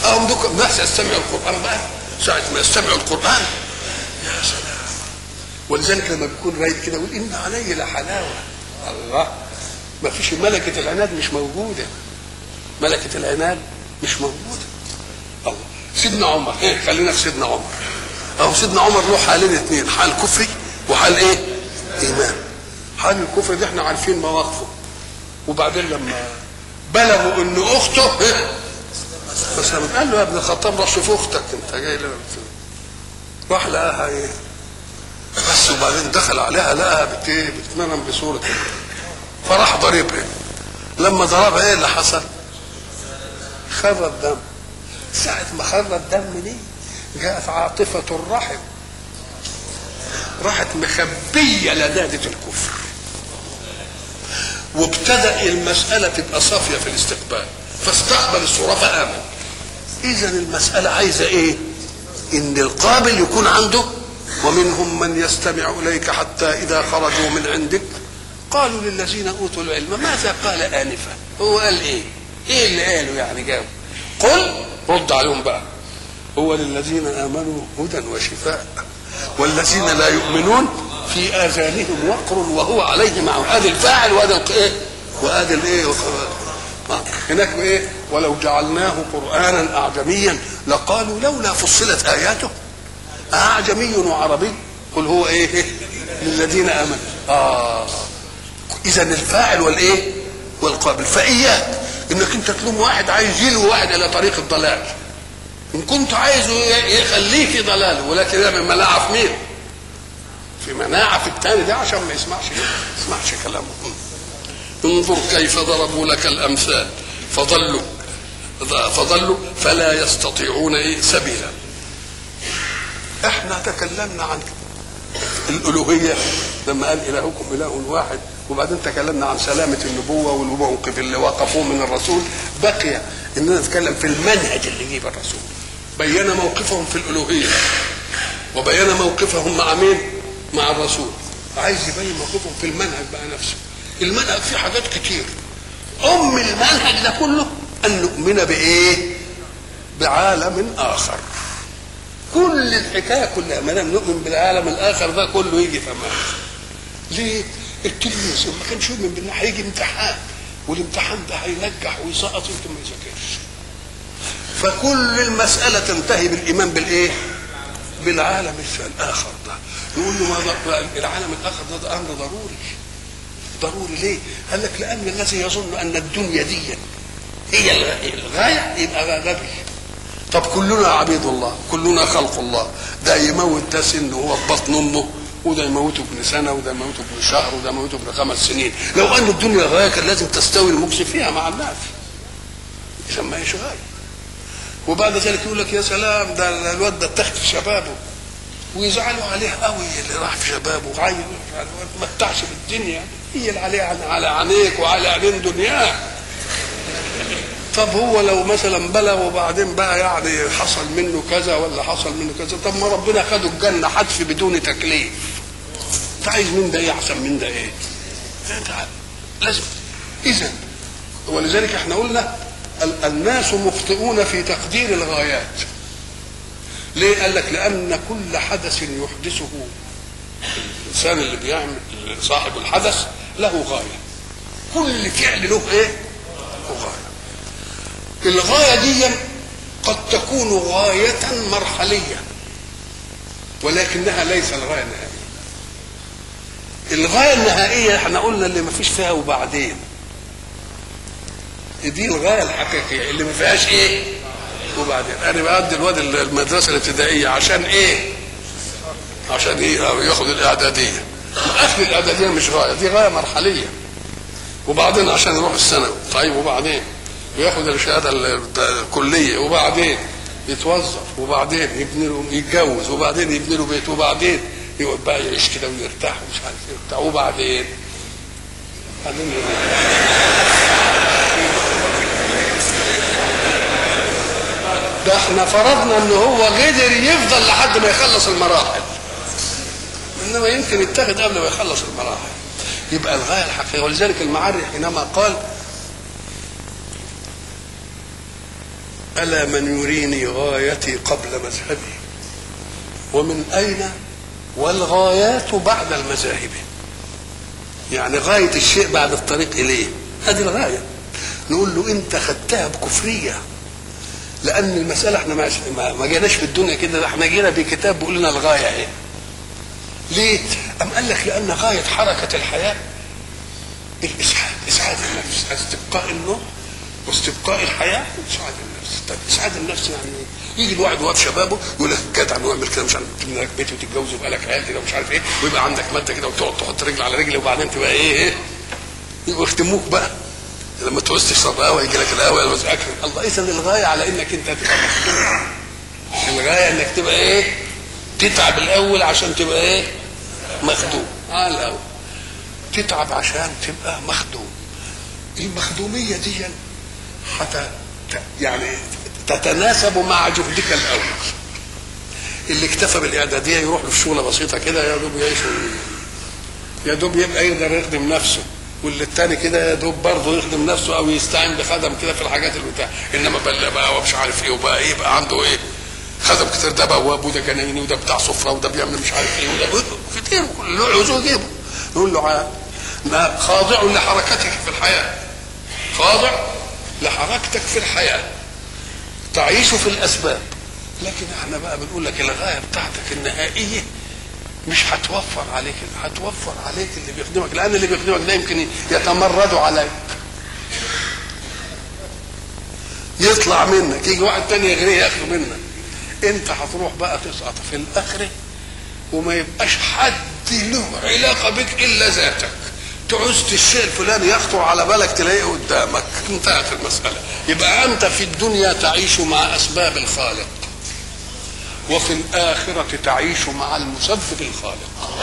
أهم دوك الناس يستمعوا القرآن بقى ساعة ما يستمعوا القرآن يا سلام ولذلك لما بيكون رايد كده يقول إن علي لحلاوة الله ما فيش ملكة العناد مش موجودة ملكة العناد مش موجودة الله سيدنا عمر ايه خلينا في سيدنا عمر اهو سيدنا عمر له حالين اثنين حال كفري وحال ايه ايمان حال الكفر ده احنا عارفين مواقفه وبعدين لما بلغوا ان اخته إيه؟ بس لما قال له يا ابن الخطاب روح شوف اختك انت جاي ليه راح لقاها ايه بس وبعدين دخل عليها لقاها بت ايه بتتمنم بصوره فراح ضربها لما ضربها ايه اللي حصل؟ خر الدم ساعة ما خر الدم دي جاءت عاطفة الرحم راحت مخبية لدادة الكفر وابتدأ المسألة تبقى صافية في الاستقبال فاستقبل الصورة فآمن إذا المسألة عايزة إيه؟ إن القابل يكون عنده ومنهم من يستمع إليك حتى إذا خرجوا من عندك قالوا للذين أوتوا العلم ماذا قال آنفا؟ هو قال إيه؟ إيه اللي قاله يعني جاوب؟ قل رد عليهم بقى هو للذين آمنوا هدى وشفاء والذين لا يؤمنون في آذانهم وقر وهو عليهم عون هذا الفاعل وهذا الإيه؟ وهذا الإيه؟ هناك ايه ولو جعلناه قرانا اعجميا لقالوا لولا فصلت اياته اعجمي وعربي قل هو ايه للذين امنوا اه اذا الفاعل والايه والقابل فاياك انك انت تلوم واحد عايز يلوي واحد الى طريق الضلال ان كنت عايزه يخليه في ضلاله ولكن ده من مناعه في مين في مناعه في الثاني ده عشان ما يسمعش ما يسمعش كلامه انظر كيف ضربوا لك الامثال فضلوا فضلوا فلا يستطيعون ايه سبيلا احنا تكلمنا عن الالوهيه لما قال الهكم اله واحد وبعدين تكلمنا عن سلامه النبوه والموقف اللي وقفوه من الرسول بقي اننا نتكلم في المنهج اللي جيب الرسول بين موقفهم في الالوهيه وبين موقفهم مع مين؟ مع الرسول عايز يبين موقفهم في المنهج بقى نفسه المنهج فيه حاجات كتير ام المنهج ده كله ان نؤمن بايه بعالم اخر كل الحكايه كلها ما دام نؤمن بالعالم الاخر ده كله يجي تمام ليه التلميذ ما كانش يؤمن بالله هيجي امتحان والامتحان ده هينجح ويسقط يمكن ما يذاكرش فكل المساله تنتهي بالايمان بالايه بالعالم الاخر ده يقول له ما العالم الاخر ده, ده امر ضروري ضروري ليه؟ قال لك لأن الذي يظن أن الدنيا دي هي الغاية يبقى غبي طب كلنا عبيد الله كلنا خلق الله ده يموت ده سن وهو في بطن امه وده يموته ابن سنه وده يموته ابن شهر وده يموته ابن خمس سنين لو ان الدنيا غايه كان لازم تستوي المكس فيها مع الناس عشان ما هيش غايه وبعد ذلك يقول لك يا سلام ده الواد ده اتخذ في شبابه ويزعلوا عليه قوي اللي راح في شبابه وعيل ما متعش بالدنيا هي اللي عليه على عينيك وعلى عينين دنياه طب هو لو مثلا بلغ وبعدين بقى يعني حصل منه كذا ولا حصل منه كذا طب ما ربنا خده الجنه حتف بدون تكليف انت عايز من ده ايه احسن من ده ايه لازم اذا ولذلك احنا قلنا الناس مخطئون في تقدير الغايات ليه قال لك لان كل حدث يحدثه الانسان اللي بيعمل صاحب الحدث له غايه كل فعل له ايه له غايه الغايه دي قد تكون غايه مرحليه ولكنها ليس الغايه النهائيه الغايه النهائيه احنا قلنا اللي ما فيش فيها وبعدين دي الغايه الحقيقيه اللي ما فيهاش ايه وبعدين انا بقضي الواد المدرسه الابتدائيه عشان ايه عشان ايه ياخد الاعداديه اخر الاعداديه مش غايه دي غايه مرحليه وبعدين عشان يروح الثانوي طيب وبعدين وياخد الشهاده الكليه وبعدين يتوظف وبعدين يبني له يتجوز وبعدين يبني له بيت وبعدين يقعد بقى يعيش كده ويرتاح ومش عارف ايه وبتاع وبعدين بعدين ده احنا فرضنا ان هو قدر يفضل لحد ما يخلص المراحل انما يمكن يتخذ قبل ما يخلص المراحل يبقى الغايه الحقيقيه ولذلك المعري حينما قال ألا من يريني غايتي قبل مذهبي ومن أين والغايات بعد المذاهب يعني غاية الشيء بعد الطريق إليه هذه الغاية نقول له أنت خدتها بكفرية لأن المسألة احنا ما, ما جيناش في الدنيا كده ده احنا جينا بكتاب بيقول لنا الغاية ايه ليه؟ أم قال لك لأن غاية حركة الحياة الإسعاد إسعاد النفس استبقاء النوم واستبقاء الحياة إسعاد النفس طيب إسعاد النفس يعني إيه؟ يجي الواحد وهو في شبابه يقول لك جدع واعمل كده مش عارف تبني لك بيت وتتجوز ويبقى لك عيال كده ومش عارف ايه ويبقى عندك ماده كده وتقعد تحط رجل على رجل وبعدين تبقى ايه ايه يبقوا يختموك بقى لما تعوز تشرب قهوه يجي لك القهوه الله اذا الغايه على انك انت تبقى مخدوم الغايه انك تبقى ايه تتعب الاول عشان تبقى ايه مخدوم اه الاول تتعب عشان تبقى مخدوم المخدوميه دي حتى يعني تتناسب مع جهدك الاول اللي اكتفى بالاعداديه يروح له في شغله بسيطه كده يا دوب يعيش يا دوب يبقى يقدر يخدم نفسه واللي التاني كده يا دوب برضه يخدم نفسه او يستعين بخدم كده في الحاجات اللي بتاع انما بقى بقى ومش عارف ايه وبقى ايه بقى عنده ايه خدم كتير ده بواب وده جنايني وده بتاع سفره وده بيعمل مش عارف ايه وده كتير له عاوزه يجيبه نقول له ما خاضع لحركتك في الحياه خاضع لحركتك في الحياه تعيش في الاسباب لكن احنا بقى بنقول لك الغايه بتاعتك النهائيه مش هتوفر عليك هتوفر عليك اللي بيخدمك لان اللي بيخدمك ده يمكن يتمردوا عليك يطلع منك يجي واحد تاني يغريه ياخده منك انت هتروح بقى تسقط في الاخره وما يبقاش حد له علاقه بك الا ذاتك تعوز الشيء الفلاني يخطر على بالك تلاقيه قدامك انتهت المساله يبقى انت في الدنيا تعيش مع اسباب الخالق وفي الآخرة تعيش مع المسبب الخالق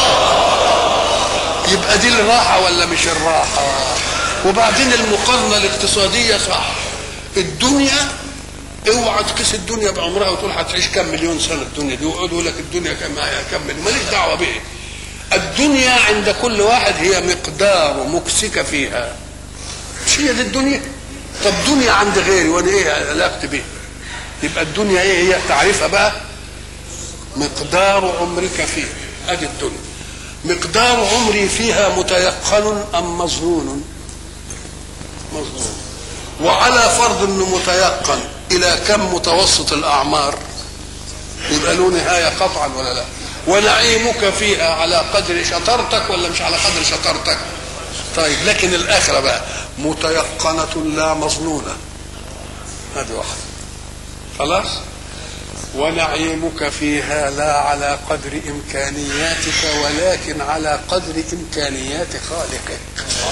يبقى دي الراحة ولا مش الراحة وبعدين المقارنة الاقتصادية صح الدنيا اوعى تقيس الدنيا بعمرها وتقول هتعيش كم مليون سنة الدنيا دي ويقعدوا يقول لك الدنيا كم كم ماليش دعوة بإيه الدنيا عند كل واحد هي مقدار مكسك فيها مش هي دي الدنيا طب دنيا عند غيري وانا ايه علاقتي بيها يبقى الدنيا ايه هي تعريفها بقى مقدار عمرك فيها ادي الدنيا مقدار عمري فيها متيقن ام مظنون مظنون وعلى فرض انه متيقن الى كم متوسط الاعمار يبقى له نهايه قطعا ولا لا ونعيمك فيها على قدر شطارتك ولا مش على قدر شطارتك طيب لكن الاخره بقى متيقنه لا مظنونه هذه واحده خلاص ونعيمك فيها لا على قدر امكانياتك ولكن على قدر امكانيات خالقك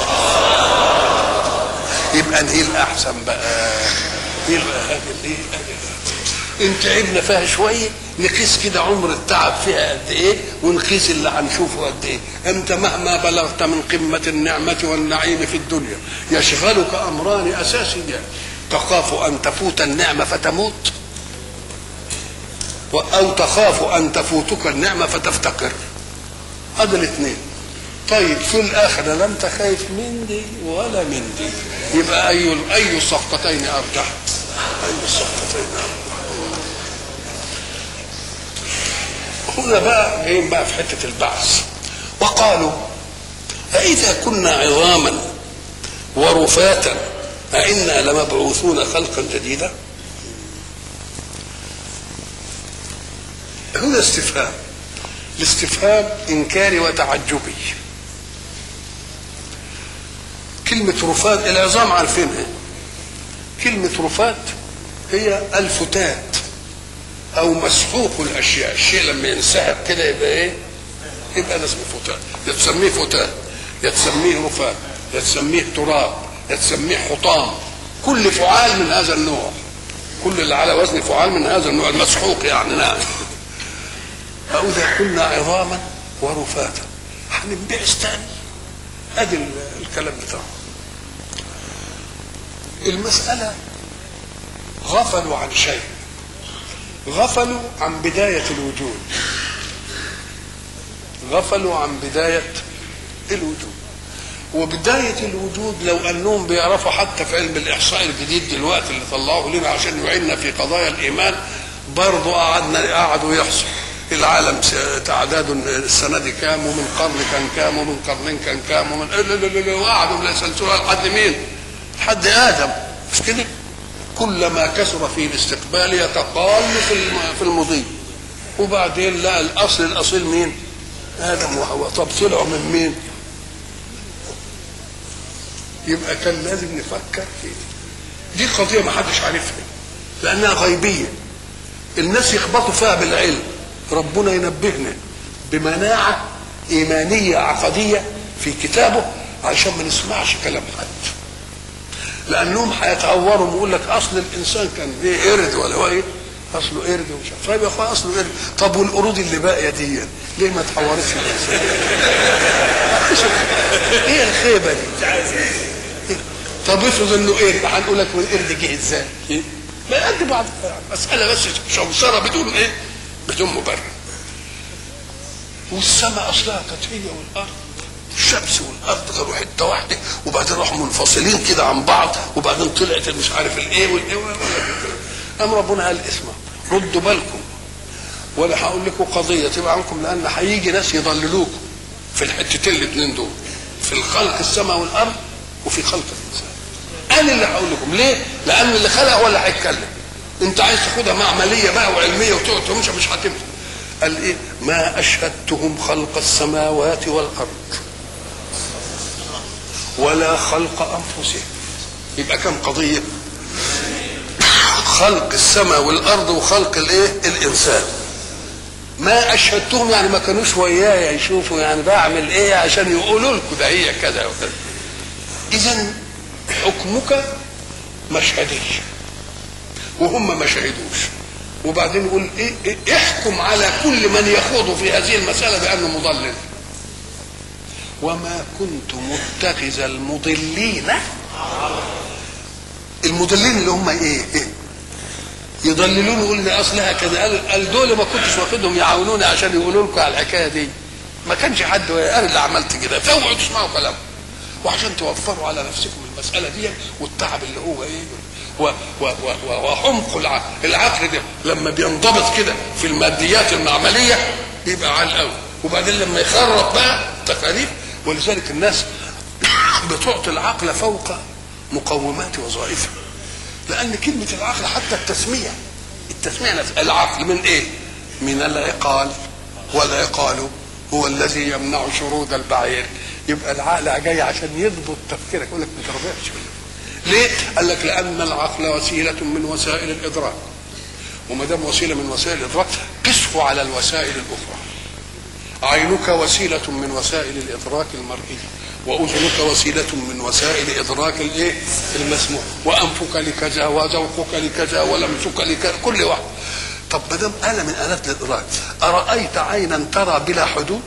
يبقى ايه الاحسن بقى يبقى هذه الايه ان تعبنا فيها شويه نقيس كده عمر التعب فيها قد ايه ونقيس اللي هنشوفه قد ايه انت مهما بلغت من قمه النعمه والنعيم في الدنيا يشغلك امران اساسيان تخاف ان تفوت النعمه فتموت او تخاف ان تفوتك النعمه فتفتقر هذا الاثنين طيب في الاخره لا انت خايف من دي ولا من دي يبقى اي اي الصفقتين ارجح اي الصفقتين ارجح هنا بقى جايين بقى في حته البعث وقالوا أإذا كنا عظاما ورفاتا أئنا لمبعوثون خلقا جديدا هنا استفهام الاستفهام انكاري وتعجبي كلمة رفات العظام عارفينها كلمة رفات هي الفتات أو مسحوق الأشياء الشيء لما ينسحب كده يبقى إيه؟ يبقى ده اسمه فتات يا تسميه فتات يا تسميه رفات يا تسميه تراب يا تسميه حطام كل فعال من هذا النوع كل اللي على وزن فعال من هذا النوع المسحوق يعني نعم فإذا كنا عظاما ورفاتا هننبعث تاني ادي الكلام بتاعه المسألة غفلوا عن شيء غفلوا عن بداية الوجود غفلوا عن بداية الوجود وبداية الوجود لو أنهم بيعرفوا حتى في علم الإحصاء الجديد دلوقتي اللي طلعوه لنا عشان يعيننا في قضايا الإيمان برضه قعدنا قعدوا يحصوا العالم تعداد السنة دي كام ومن قرن كان كام ومن قرنين كان كام ومن وقعدوا يسلسلوها لحد مين؟ لحد آدم مش كده؟ كلما كثر في الاستقبال يتقال في في المضي وبعدين لا الأصل الأصيل مين؟ آدم وحواء طب طلعوا من مين؟ يبقى كان لازم نفكر فيه دي قضية ما حدش عارفها لأنها غيبية الناس يخبطوا فيها بالعلم ربنا ينبهنا بمناعة إيمانية عقدية في كتابه عشان ما نسمعش كلام حد لأنهم هيتعوروا ويقول لك أصل الإنسان كان إيه قرد ولا هو إيه؟ أصله قرد ومش عارف طيب يا أخويا أصله قرد طب والقرود اللي باقية دي ليه ما اتحورتش الإنسان؟ إيه الخيبة دي؟ طب افرض انه قرد هنقول لك والقرد جه ازاي؟ ما قد بعض مسألة بس شوشرة بدون ايه؟ بدون مبرر. والسماء اصلها كانت هي والارض الشمس والارض كانوا حته واحده وبعدين راحوا منفصلين كده عن بعض وبعدين طلعت مش عارف الايه والايه قام ربنا قال اسمع ردوا بالكم ولا هقول لكم قضيه تبقى عنكم لان هيجي ناس يضللوكم في الحتتين الاثنين دول في الخلق السماء والارض وفي خلق الانسان انا اللي هقول لكم ليه؟ لان اللي خلق هو اللي هيتكلم انت عايز تاخدها معمليه بقى وعلميه وتقعد تمشي مش هتمشي قال ايه؟ ما اشهدتهم خلق السماوات والارض ولا خلق انفسهم يبقى كم قضيه؟ خلق السماء والارض وخلق الايه؟ الانسان ما اشهدتهم يعني ما كانوش ويايا يشوفوا يعني بعمل ايه عشان يقولوا لكم ده هي كذا وكذا اذا حكمك مشهدي وهم ما شهدوش وبعدين يقول إيه, إيه احكم على كل من يخوض في هذه المسألة بأنه مضلل وما كنت متخذ المضلين المضلين اللي هم ايه, إيه؟ يضللون يقول لي اصلها كذا قال, قال دول ما كنتش واخدهم يعاونوني عشان يقولوا لكم على الحكايه دي ما كانش حد انا اللي عملت كده فاوعوا تسمعوا كلامه وعشان توفروا على نفسكم المسألة دي والتعب اللي هو ايه و و و وحمق العقل العقل ده لما بينضبط كده في الماديات المعملية يبقى عال قوي وبعدين لما يخرب بقى تكاليف ولذلك الناس بتعطي العقل فوق مقومات وظائفه لأن كلمة العقل حتى التسمية التسمية نفسها العقل من ايه؟ من العقال والعقال هو الذي يمنع شرود البعير يبقى العقل جاي عشان يضبط تفكيرك يقول لك ما تربحش ليه؟ قال لك لأن العقل وسيلة من وسائل الإدراك وما دام وسيلة من وسائل الإدراك قسه على الوسائل الأخرى عينك وسيلة من وسائل الإدراك المرئي وأذنك وسيلة من وسائل إدراك الإيه؟ المسموع وأنفك لكذا وذوقك لكذا ولمسك لكذا كل واحد طب ما دام آلة من آلات الإدراك أرأيت عينا ترى بلا حدود؟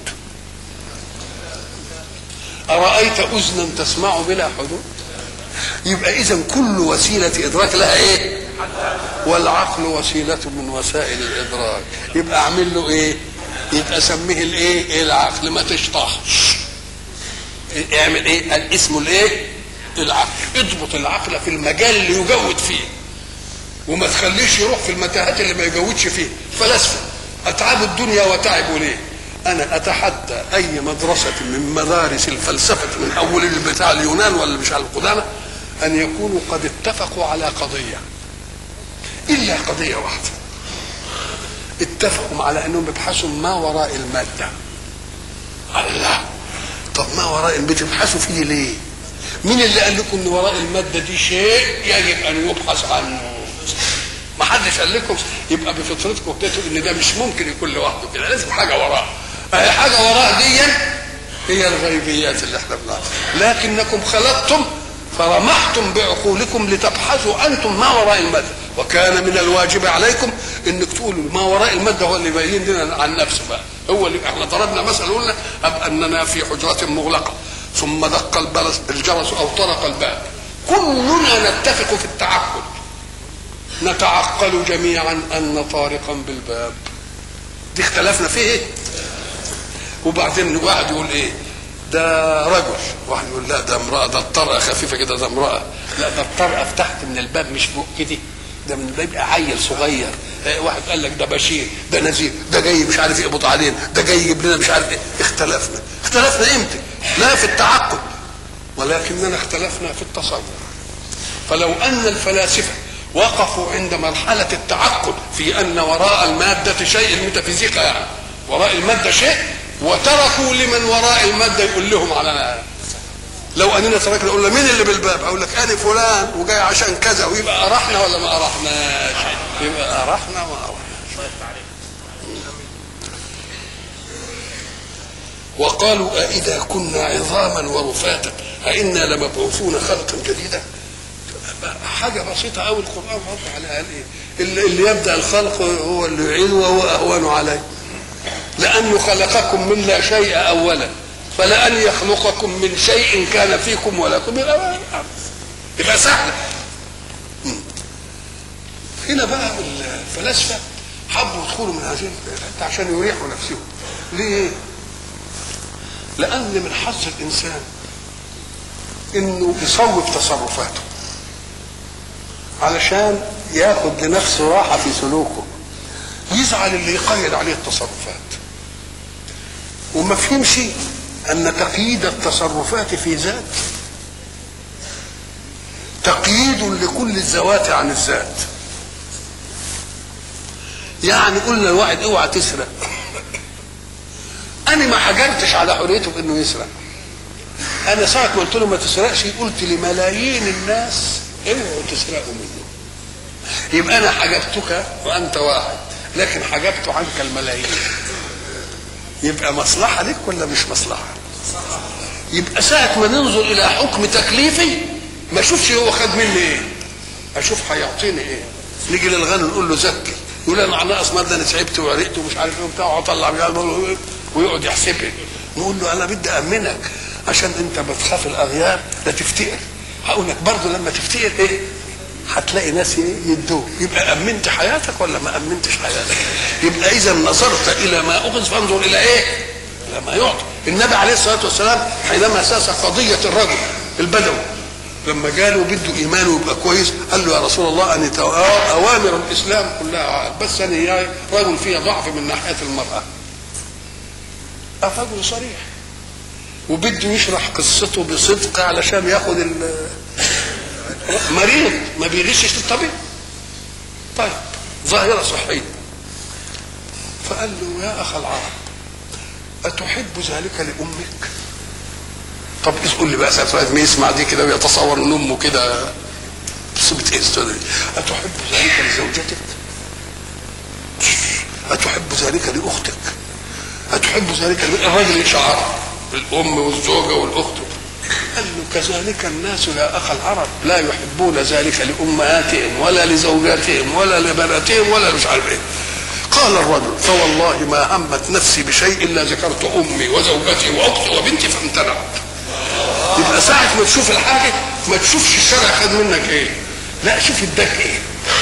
أرأيت أذنا تسمع بلا حدود يبقى إذا كل وسيلة إدراك لها إيه والعقل وسيلة من وسائل الإدراك يبقى أعمل له إيه يبقى سميه الإيه العقل ما تشطحش اعمل إيه الاسم الإيه العقل اضبط العقل في المجال اللي يجود فيه وما تخليش يروح في المتاهات اللي ما يجودش فيه فلاسفة أتعب الدنيا وتعبوا ليه انا اتحدى اي مدرسه من مدارس الفلسفه من اول بتاع اليونان ولا مش على القدامى ان يكونوا قد اتفقوا على قضيه الا قضيه واحده اتفقوا على انهم يبحثوا ما وراء الماده الله طب ما وراء بتبحثوا فيه ليه مين اللي قال لكم ان وراء الماده دي شيء يجب ان يبحث عنه ما حدش قال لكم يبقى بفطرتكم تقولوا ان ده مش ممكن يكون لوحده كده لازم حاجه وراه اي حاجه وراء دي هي الغيبيات اللي احنا بنعرفها لكنكم خلطتم فرمحتم بعقولكم لتبحثوا انتم ما وراء الماده وكان من الواجب عليكم انك تقولوا ما وراء الماده هو اللي يبين لنا عن نفسه بقى هو اللي احنا ضربنا مثلا قلنا اننا في حجره مغلقه ثم دق الجرس او طرق الباب كلنا نتفق في التعقل نتعقل جميعا ان طارقا بالباب دي اختلفنا فيه ايه وبعدين واحد يقول ايه ده رجل واحد يقول لا ده امراه ده الطرقه خفيفه كده ده امراه لا ده الطرقه فتحت من الباب مش فوق كده ده من الباب يبقى عيل صغير آه، واحد قال لك ده بشير ده نذير ده جاي مش عارف يقبض علينا ده جاي يجيب لنا مش عارف ايه اختلفنا اختلفنا امتى لا في التعقل ولكننا اختلفنا في التصور فلو ان الفلاسفه وقفوا عند مرحله التعقل في ان وراء الماده شيء الميتافيزيقا يعني وراء الماده شيء وتركوا لمن وراء الماده يقول لهم على لو اننا تركنا قلنا مين اللي بالباب اقول لك انا فلان وجاي عشان كذا ويبقى ارحنا ولا ما ارحناش يبقى ارحنا ما ارحناش وقالوا أإذا كنا عظاما ورفاتا أئنا لمبعوثون خلقا جديدا حاجة بسيطة أوي القرآن رد عليها قال إيه اللي اللي يبدأ الخلق هو اللي يعيد وهو أهون عليه لأنه خلقكم من لا شيء أولا فلأن يخلقكم من شيء كان فيكم ولكم يبقى يبقى سهلة مم. هنا بقى الفلاسفة حبوا يدخلوا من هذه الحتة عشان يريحوا نفسهم ليه؟ لأن من حظ الإنسان إنه يصوب تصرفاته علشان ياخد لنفسه راحة في سلوكه يزعل اللي يقيد عليه التصرفات وما فهمش أن تقييد التصرفات في ذات تقييد لكل الذوات عن الذات يعني قلنا الواحد اوعى تسرق انا ما حجرتش على حريته بانه يسرق انا ساعه ما قلت له ما تسرقش قلت لملايين الناس اوعوا تسرقوا منه يبقى انا حجبتك وانت واحد لكن حجبت عنك الملايين يبقى مصلحه لك ولا مش مصلحه يبقى ساعه ما ننظر الى حكم تكليفي ما اشوفش هو خد مني ايه اشوف هيعطيني ايه نيجي للغني نقول له زكي يقول انا ناقص ماده انا تعبت وعرقت ومش عارف ايه وبتاع واطلع ويقعد يحسبها نقول له انا بدي امنك عشان انت بتخاف الاغيار لا تفتقر هقول لك برضه لما تفتقر ايه هتلاقي ناس ايه يدوك يبقى امنت حياتك ولا ما امنتش حياتك يبقى اذا نظرت الى ما اخذ فانظر الى ايه الى ما يعطى النبي عليه الصلاه والسلام حينما اساس قضيه الرجل البدوي لما جاله بده ايمانه يبقى كويس قال له يا رسول الله ان اوامر الاسلام كلها بس انا يا رجل فيها ضعف من ناحيه المراه الرجل صريح وبده يشرح قصته بصدق علشان ياخد ال مريض ما بيغشش للطبيب طيب ظاهرة صحية فقال له يا أخ العرب أتحب ذلك لأمك طب اسأل لي بقى سؤال ما يسمع دي كده ويتصور ان امه كده بصبت ايه أتحب ذلك لزوجتك أتحب ذلك لأختك أتحب ذلك الرجل شعر الأم والزوجة والأخت قال له كذلك الناس يا أخ العرب لا يحبون ذلك لأمهاتهم ولا لزوجاتهم ولا لبناتهم ولا مش عارف إيه قال الرجل فوالله ما همت نفسي بشيء إلا ذكرت أمي وزوجتي وأختي وبنتي فامتنعت يبقى ساعة ما تشوف الحاجة ما تشوفش الشرع خد منك إيه لا شوف اداك إيه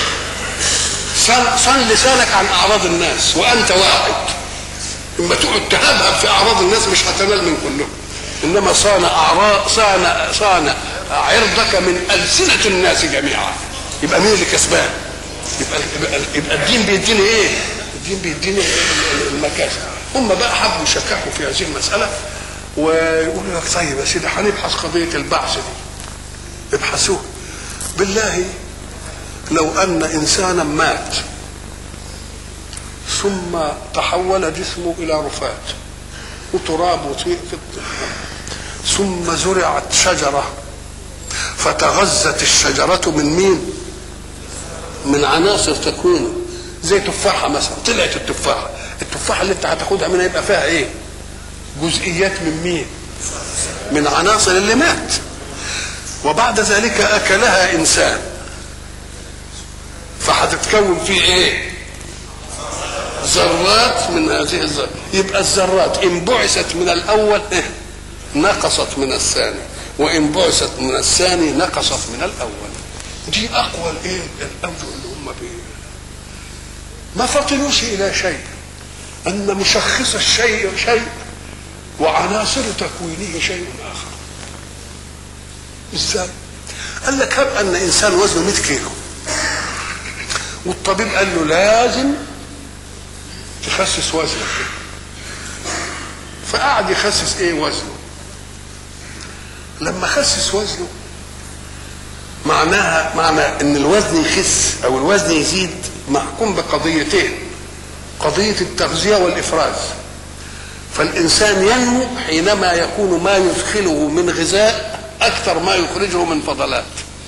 صن, صن لسانك عن أعراض الناس وأنت واحد اما تقعد تهبهب في اعراض الناس مش هتنال من كلهم انما صان اعراض صان صان عرضك من السنه الناس جميعا يبقى مين اللي كسبان يبقى يبقى, يبقى الدين بيديني ايه الدين بيديني المكاسب هم بقى حبوا يشككوا في هذه المساله ويقولوا لك طيب يا سيدي هنبحث قضيه البعث دي ابحثوها بالله لو ان انسانا مات ثم تحول جسمه الى رفات وتراب وطيء ثم زرعت شجره فتغذت الشجره من مين من عناصر تكوينه زي تفاحه مثلا طلعت التفاحه التفاحه اللي انت هتاخدها منها يبقى فيها ايه جزئيات من مين من عناصر اللي مات وبعد ذلك اكلها انسان فهتتكون فيه ايه ذرات من هذه الذرات يبقى الذرات ان بعثت من الاول إيه؟ نقصت من الثاني وان بعثت من الثاني نقصت من الاول دي اقوى الايه الاوجه اللي هم بيه ما فطنوش الى شيء ان مشخص الشيء شيء وعناصر تكوينه شيء اخر ازاي قال لك هب ان انسان وزنه 100 كيلو والطبيب قال له لازم تخسس وزنك فقعد يخسس ايه وزنه لما خسس وزنه معناها معنى ان الوزن يخس او الوزن يزيد محكوم بقضيتين قضية التغذية والإفراز فالإنسان ينمو حينما يكون ما يدخله من غذاء أكثر ما يخرجه من فضلات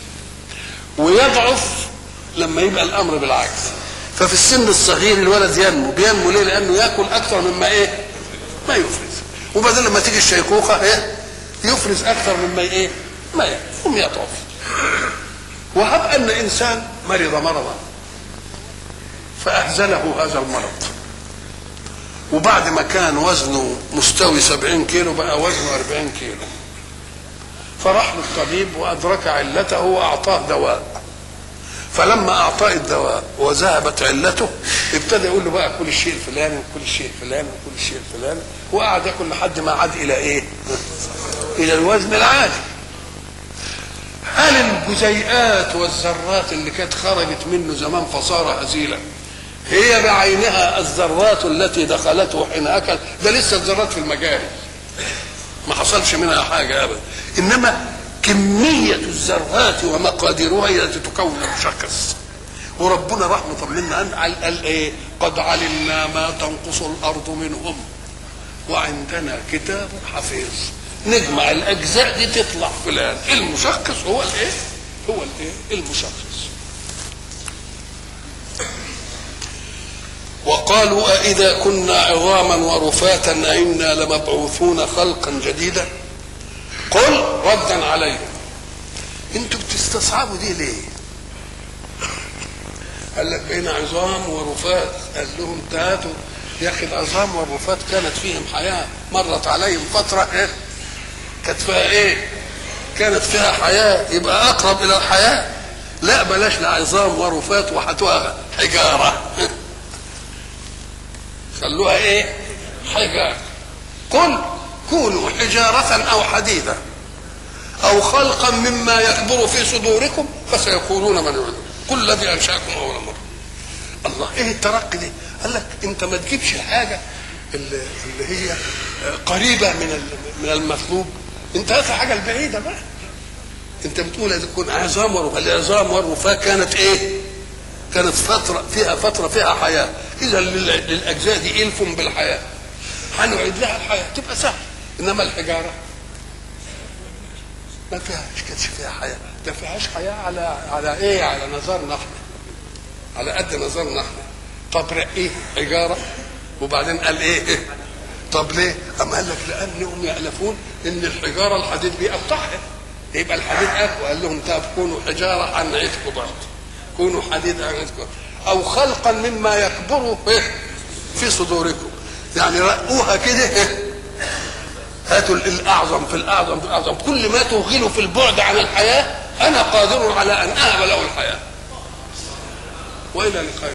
ويضعف لما يبقى الأمر بالعكس ففي السن الصغير الولد ينمو بينمو ليه لأنه يأكل أكثر مما إيه ما يفرز وبعدين لما تيجي الشيخوخة إيه يفرز أكثر مما إيه ما يقوم يضعف وهب أن إنسان مرض مرضا فأهزله هذا المرض وبعد ما كان وزنه مستوي سبعين كيلو بقى وزنه أربعين كيلو فراح للطبيب وأدرك علته وأعطاه دواء فلما أعطاه الدواء وذهبت علته ابتدى يقول له بقى كل الشيء الفلاني وكل الشيء الفلاني وكل الشيء الفلاني وقعد ياكل لحد ما عاد إلى إيه؟ إلى الوزن العادي هل الجزيئات والذرات اللي كانت خرجت منه زمان فصار هزيلا هي بعينها الذرات التي دخلته حين اكل ده لسه الذرات في المجاري ما حصلش منها حاجه ابدا انما كميه الذرات ومقاديرها هي التي تكون المشخص وربنا رحمه منا قال, قال ايه قد علمنا ما تنقص الارض منهم وعندنا كتاب حفيظ نجمع الاجزاء دي تطلع فلان المشخص هو الايه هو الايه المشخص وقالوا أإذا كنا عظاما ورفاتا أئنا لمبعوثون خلقا جديدا قل ردا عليهم انتوا بتستصعبوا دي ليه قال لك بين عظام ورفات قال لهم تاتوا يا اخي العظام والرفات كانت فيهم حياه مرت عليهم فتره ايه كانت فيها ايه كانت فيها حياه يبقى اقرب الى الحياه لا بلاش لا عظام ورفات وحتوها حجاره خلوها ايه حجاره قل كونوا حجارة أو حديدا أو خلقا مما يكبر في صدوركم فسيقولون من يعلم كل الذي أنشأكم أول مرة الله إيه الترقي دي قال لك أنت ما تجيبش الحاجة اللي, اللي هي قريبة من من المطلوب أنت هات الحاجة البعيدة بقى أنت بتقول إذا تكون عظام ورفاه العظام والرفاه كانت إيه؟ كانت فترة فيها فترة فيها حياة إذا للأجزاء دي إلف بالحياة هنعيد لها الحياة تبقى سهل إنما الحجارة ما فيهاش كانش فيها حياة ما فيهاش حياة على على إيه على نظرنا إحنا على قد نظرنا إحنا طب إيه حجارة وبعدين قال إيه طب ليه؟ أم قال لك لأنهم يألفون إن الحجارة الحديد بيقطعها يبقى الحديد أقوى قال لهم طب كونوا حجارة هنعيدكم برضه كونوا حديد هنعيدكم أو خلقا مما يكبر في صدوركم يعني رقوها كده هاتوا الاعظم في الاعظم في الاعظم كل ما توغله في البعد عن الحياه انا قادر على ان اهب له الحياه والى اللقاء